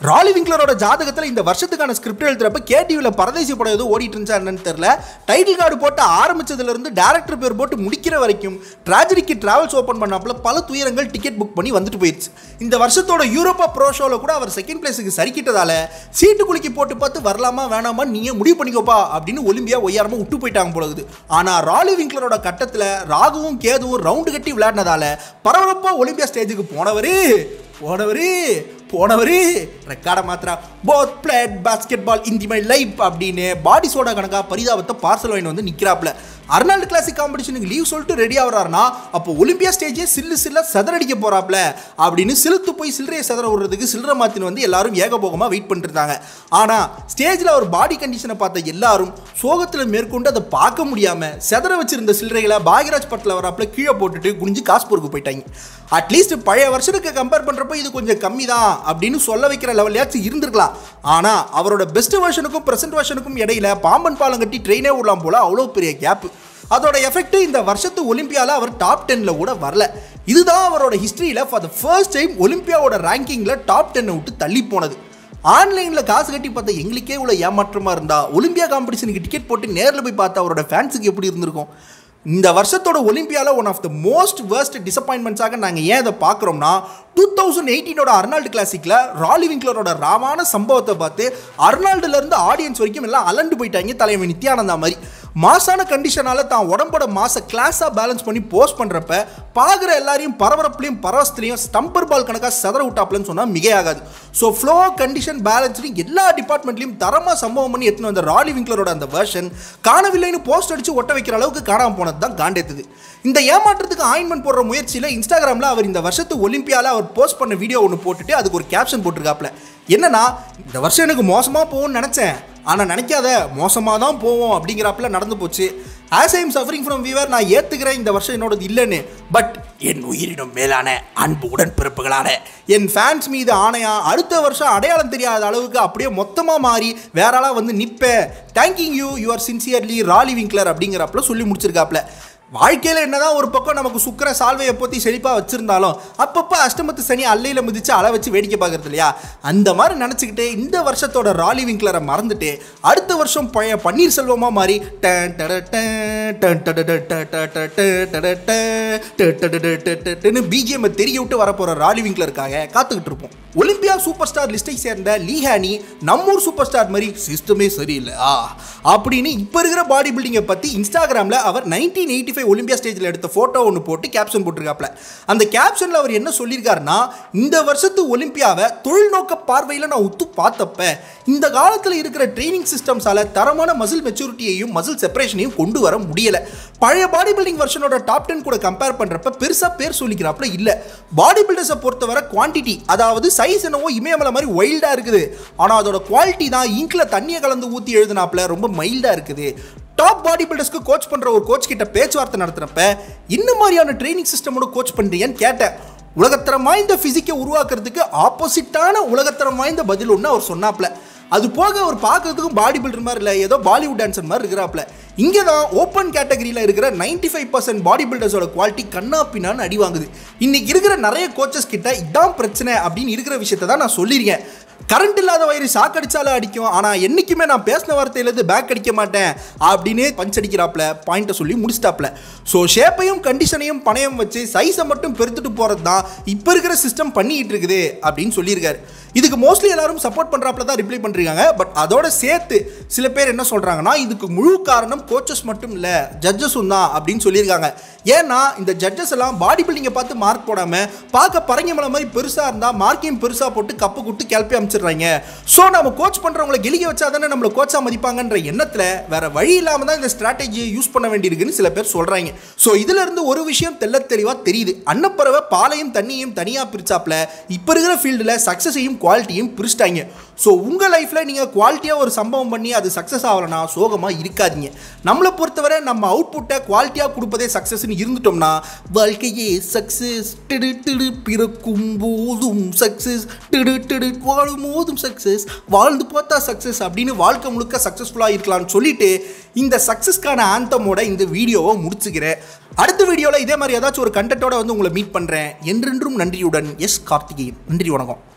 ராலி விங்க்லரோட ஜாதகத்தில் இந்த வருஷத்துக்கான ஸ்கிரிப்ட் எழுதுறப்ப கேடிவியில் பரதேசி படம் எதுவும் ஓடிட்டு இருந்துச்சா என்னன்னு தெரியல டைட்டில் கார்டு போட்டு ஆரம்பிச்சதுல இருந்து டேரக்டர் பேர் போட்டு முடிக்கிற வரைக்கும் ட்ராஜடிக்கு டிராவல்ஸ் ஓப்பன் பண்ணாப்புல பல துயரங்கள் டிக்கெட் புக் பண்ணி வந்துட்டு போயிடுச்சு இந்த வருஷத்தோட யூரோப்பா ப்ரோ ஷோவில் கூட அவர் செகண்ட் பிளேஸுக்கு சரிக்கிட்டதால சீட்டு குலுக்கி போட்டு பார்த்து வரலாமா வேணாமா நீயே முடிவு பண்ணிக்கோப்பா அப்படின்னு ஒலிம்பியா ஒய்யாரமா விட்டு போயிட்டாங்க போலகுது ஆனால் ராலி விங்க்லரோட கட்டத்தில் ராகுவும் கேதுவும் ரவுண்டு கட்டி விளையாடினதால பரபரப்பாக ஒலிம்பியா ஸ்டேஜுக்கு போனவரு போனவரு போனவரு ரெக்கார்டை மாத்திரா both played basketball in the my life அப்படின்னு பாடி சோடா கணக்கா பரிதாபத்தை பார்சல் வாங்கி வந்து நிற்கிறாப்ல அர்னால்டு கிளாசிக் காம்படிஷனுக்கு லீவ் சொல்லிட்டு ரெடி ஆகிறாருனா அப்போ ஒலிம்பியா ஸ்டேஜே சில்லு சில்ல சதறடிக்க போறாப்ல அப்படின்னு சிலுத்து போய் சில்லறையை சதற விடுறதுக்கு சில்லறை மாத்தின் வந்து எல்லாரும் ஏகபோகமாக வெயிட் பண்ணிட்டு இருந்தாங்க ஆனால் ஸ்டேஜில் அவர் பாடி கண்டிஷனை பார்த்த எல்லாரும் சோகத்தில் மேற்கொண்டு அதை பார்க்க முடியாமல் செதற வச்சிருந்த சில்லறைகளை பாகியராஜ் பட்டில் வராப்புல கீழே போட்டுட்டு குனிஞ்சு காஸ்பூருக்கு போயிட்டாங்க அட்லீஸ்ட் பழைய வருஷத்துக்கு கம்பேர் பண்ணுறப்ப இது கொஞ்சம் கம்மி தான் அப்படின்னு சொல்ல வைக்கிற லெவல்லையாச்சும் இருந்திருக்கலாம் ஆனால் அவரோட பெஸ்ட் வெர்ஷனுக்கும் ப்ரெசென்ட் வெர்ஷனுக்கும் இடையில பாம்பன் பாலம் கட்டி ட்ரெயினே விடலாம் போல அவ்வளோ பெரிய கேப் அதோட எஃபெக்ட் இந்த வருஷத்து ஒலிம்பியாவில் அவர் டாப் டென்னில் கூட வரல இதுதான் அவரோட ஹிஸ்ட்ரியில் ஃபார் த ஃபர்ஸ்ட் டைம் ஒலிம்பியாவோட ரேங்கிங்கில் டாப் டென்னை விட்டு தள்ளி போனது ஆன்லைனில் காசு கட்டி பார்த்த எங்களுக்கே இவ்வளோ ஏமாற்றமாக இருந்தா ஒலிம்பியா காம்படிஷனுக்கு டிக்கெட் போட்டு நேரில் போய் பார்த்த அவரோட ஃபேன்ஸுக்கு எப்படி இருந்திருக்கும் இந்த வருஷத்தோட ஒலிம்பியாவில் one of the most worst டிசப்பாயின்மெண்ட்ஸாக நாங்கள் ஏன் இதை பார்க்குறோம்னா டூ தௌசண்ட் எயிட்டீனோட அர்னால்டு கிளாசிக்கில் ராலி விங்க்லரோட ராமான சம்பவத்தை பார்த்து அர்னால்டுலேருந்து ஆடியன்ஸ் வரைக்கும் எல்லாம் அலண்டு போயிட்டாங்க தலைவன் நித்யானந்தா மாதிரி மாசான கண்டிஷனால தான் உடம்போட மாச கிளாஸாக பேலன்ஸ் பண்ணி போஸ்ட் பண்ணுறப்ப பார்க்குற எல்லாரையும் பரபரப்புலையும் பரவசத்துலையும் ஸ்டம்பர் பால் கணக்காக செதற விட்டாப்லன்னு சொன்னால் மிகையாகாது ஸோ ஃப்ளோ கண்டிஷன் பேலன்ஸ்லையும் எல்லா டிபார்ட்மெண்ட்லையும் தரமாக சம்பவம் பண்ணி எடுத்துன்னு வந்த ராலி விங்க்லரோட அந்த வெர்ஷன் காணவில்லைன்னு போஸ்ட் அடிச்சு ஒட்ட வைக்கிற அளவுக்கு காணாமல் போனது தான் காண்டேத்துது இந்த ஏமாற்றத்துக்கு ஆயின்மெண்ட் போடுற முயற்சியில் இன்ஸ்டாகிராமில் அவர் இந்த வருஷத்து ஒலிம்பியாவில் அவர் போஸ்ட் பண்ண வீடியோ ஒன்று போட்டுட்டு அதுக்கு ஒரு கேப்ஷன் போட்டிருக்காப்ல என்னன்னா இந்த வருஷம் எனக்கு மோசமாக போகும்னு நினச்சேன் ஆனால் நினைக்காத மோசமாக தான் போவோம் அப்படிங்கிறாப்புல நடந்து போச்சு as I'm suffering from fever நான் ஏற்றுக்கிறேன் இந்த வருஷம் என்னோடது இல்லைன்னு பட் என் உயிரினும் மேலான அன்பு உடன்பிறப்புகளான என் ஃபேன்ஸ் மீது ஆணையா அடுத்த வருஷம் அடையாளம் தெரியாத அளவுக்கு அப்படியே மொத்தமாக மாறி வேற ஆளாக வந்து நிற்பேன் thank you you your sincerely Roelly Winklaar அப்படிங்கிறப்பல சொல்லி முடிச்சிருக்காப்ல வாழ்க்கையில் என்னதான் ஒரு பக்கம் நமக்கு சுக்கர சால்வையை போத்தி செழிப்பாக வச்சிருந்தாலும் அப்பப்போ அஷ்டமத்து சனி அல்லையில் மிதிச்சு அள வச்சு வேடிக்கை பார்க்கறது இல்லையா அந்த மாதிரி நினச்சிக்கிட்டு இந்த வருஷத்தோட ராலி விங்க்லரை மறந்துட்டு அடுத்த வருஷம் பழைய பன்னீர் செல்வமாக மாறி டன் டட டன் டன் டட ட ட ட ட ட டட ட ட ட ட ட ட ட டன்னு பிஜிஎம் தெரிய விட்டு வரப்போகிற ராலி விங்க்லருக்காக காத்துக்கிட்டு இருப்போம் ஒலிம்பியா சூப்பர் ஸ்டார் லிஸ்ட்டை சேர்ந்த லீஹானி நம்மூர் சூப்பர் ஸ்டார் மாதிரி சிஸ்டமே சரியில்லை ஆ அப்படின்னு இப்போ இருக்கிற பாடி பில்டிங்கை பற்றி இன்ஸ்டாகிராமில் அவர் நைன்டீன் எயிட்டி ஃபைவ் ஒலிம்பியா ஸ்டேஜில் எடுத்த ஃபோட்டோ ஒன்று போட்டு கேப்ஷன் போட்டிருக்காப்ல அந்த கேப்ஷனில் அவர் என்ன சொல்லியிருக்காருன்னா இந்த வருஷத்து ஒலிம்பியாவை தொழில்நோக்க பார்வையில் நான் உத்து பார்த்தப்ப இந்த காலத்தில் இருக்கிற ட்ரைனிங் சிஸ்டம்ஸால் தரமான மசில் மெச்சூரிட்டியையும் மசில் செப்பரேஷனையும் கொண்டு வர முடியலை பழைய பாடி பில்டிங் வெர்ஷனோட டாப் டென் கூட கம்பேர் பண்ணுறப்ப பெருசாக பேர் சொல்லிக்கிறாப்புல இல்லை பாடி பில்டர்ஸை பொறுத்தவரை குவான்டிட்டி அதாவது சைஸ் என்னவோ இமயமலை மாதிரி வைல்டாக இருக்குது ஆனால் அதோட குவாலிட்டி தான் இங்கில் தண்ணியை கலந்து ஊற்றி எழுதினாப்புல ரொம்ப மைல்டாக இருக்குது டாப் பாடி பில்டர்ஸ்க்கு கோச் பண்ணுற ஒரு கோச் கிட்ட பேச்சுவார்த்தை நடத்துகிறப்ப இந்த மாதிரியான ட்ரைனிங் சிஸ்டமோட கோச் பண்ணுறீங்கன்னு கேட்டேன் உலகத்தரம் வாய்ந்த ஃபிசிக்கை உருவாக்குறதுக்கு ஆப்போசிட்டான உலகத்தரம் வாய்ந்த பதில் ஒன்று அவர் சொன்னாப்ல அது போக அவர் பார்க்கறதுக்கும் பாடி பில்டர் மாதிரி இல்லை ஏதோ பாலிவுட் டான்சர் மாதிரி இருக்கிறாப்ல இங்கே தான் ஓப்பன் கேட்டகரியில் இருக்கிற நைன்டி ஃபைவ் பர்சன்ட் பாடி பில்டர்ஸோட குவாலிட்டி கண்ணா பின்னான்னு அடி வாங்குது இன்னைக்கு இருக்கிற நிறைய கோச்சஸ் கிட்ட இதான் பிரச்சனை அப்படின்னு இருக்கிற விஷயத்தை தான் நான் சொல்லியிருக்கேன் கரண்ட் இல்லாத வயிறு சாக்கடிச்சாலும் அடிக்கும் ஆனால் என்றைக்குமே நான் பேசின வார்த்தையிலேருந்து பேக் அடிக்க மாட்டேன் அப்படின்னு பஞ்ச் அடிக்கிறாப்ல பாயிண்ட்டை சொல்லி முடிச்சிட்டாப்ல ஸோ ஷேப்பையும் கண்டிஷனையும் பணையம் வச்சு சைஸை மட்டும் பெருத்துட்டு போகிறது தான் இப்போ இருக்கிற சிஸ்டம் பண்ணிக்கிட்டு இருக்குது அப்படின்னு சொல்லியிருக்காரு இதுக்கு மோஸ்ட்லி எல்லாரும் சப்போர்ட் பண்ணுறாப்புல தான் ரிப்ளை பண்ணுறாங்க பட் அதோட சேர்த்து சில பேர் என்ன சொல்கிறாங்கன்னா இதுக்கு முழு காரணம் கோச்சஸ் மட்டும் இல்லை ஜட்ஜஸும் தான் அப்படின்னு சொல்லியிருக்காங்க ஏன்னா இந்த ஜட்ஜஸ் எல்லாம் பாடி பில்டிங்கை பார்த்து மார்க் போடாமல் பார்க்க பரங்கிமலை மாதிரி பெருசாக இருந்தால் மார்க்கையும் பெருசாக போட்டு கப்பு கொடுத்து கிளப்பி அமைச்சிடுறாங்க ஸோ நம்ம கோச் பண்ணுறவங்களை கெலிக்க வச்சா தானே நம்மளை கோச்சாக மதிப்பாங்கன்ற எண்ணத்தில் வேற வழி இல்லாமல் தான் இந்த ஸ்ட்ராட்டஜியை யூஸ் பண்ண வேண்டியிருக்குன்னு சில பேர் சொல்கிறாங்க ஸோ இதிலிருந்து ஒரு விஷயம் தெள்ள தெளிவாக தெரியுது அன்னப்பறவை பாலையும் தண்ணியும் தனியாக பிரிச்சாப்ல இப்போ இருக்கிற ஃபீல்டில் சக்ஸஸையும் குவாலிட்டியும் பிரிச்சிட்டாங்க ஸோ உங்கள் லைஃப்பில் நீங்கள் குவாலிட்டியாக ஒரு சம்பவம் பண்ணி அது சக்ஸஸ் ஆகலைன்னா சோகமாக இருக்காதீங்க நம்மளை பொறுத்தவரை நம்ம அவுட்புட்டை குவாலிட்டியாக கொடுப்பதே சக்ஸஸ்னு இருந்துட்டோம்னா வாழ்க்கையே சக்ஸஸ் திடு திடு பிறக்கும் போதும் சக்ஸஸ் திடு திடு வாழும் போதும் சக்ஸஸ் வாழ்ந்து பார்த்தா சக்ஸஸ் அப்படின்னு வாழ்க்கை முழுக்க சக்ஸஸ்ஃபுல்லாக இருக்கலாம்னு சொல்லிட்டு இந்த சக்ஸஸ்க்கான ஆந்தமோட இந்த வீடியோவை முடிச்சுக்கிறேன் அடுத்த வீடியோவில் இதே மாதிரி ஏதாச்சும் ஒரு கண்டென்ட்டோட வந்து உங்களை மீட் பண்ணுறேன் என்றென்றும் நன்றியுடன் எஸ் கார்த்திகேயன் நன்றி வணக்கம்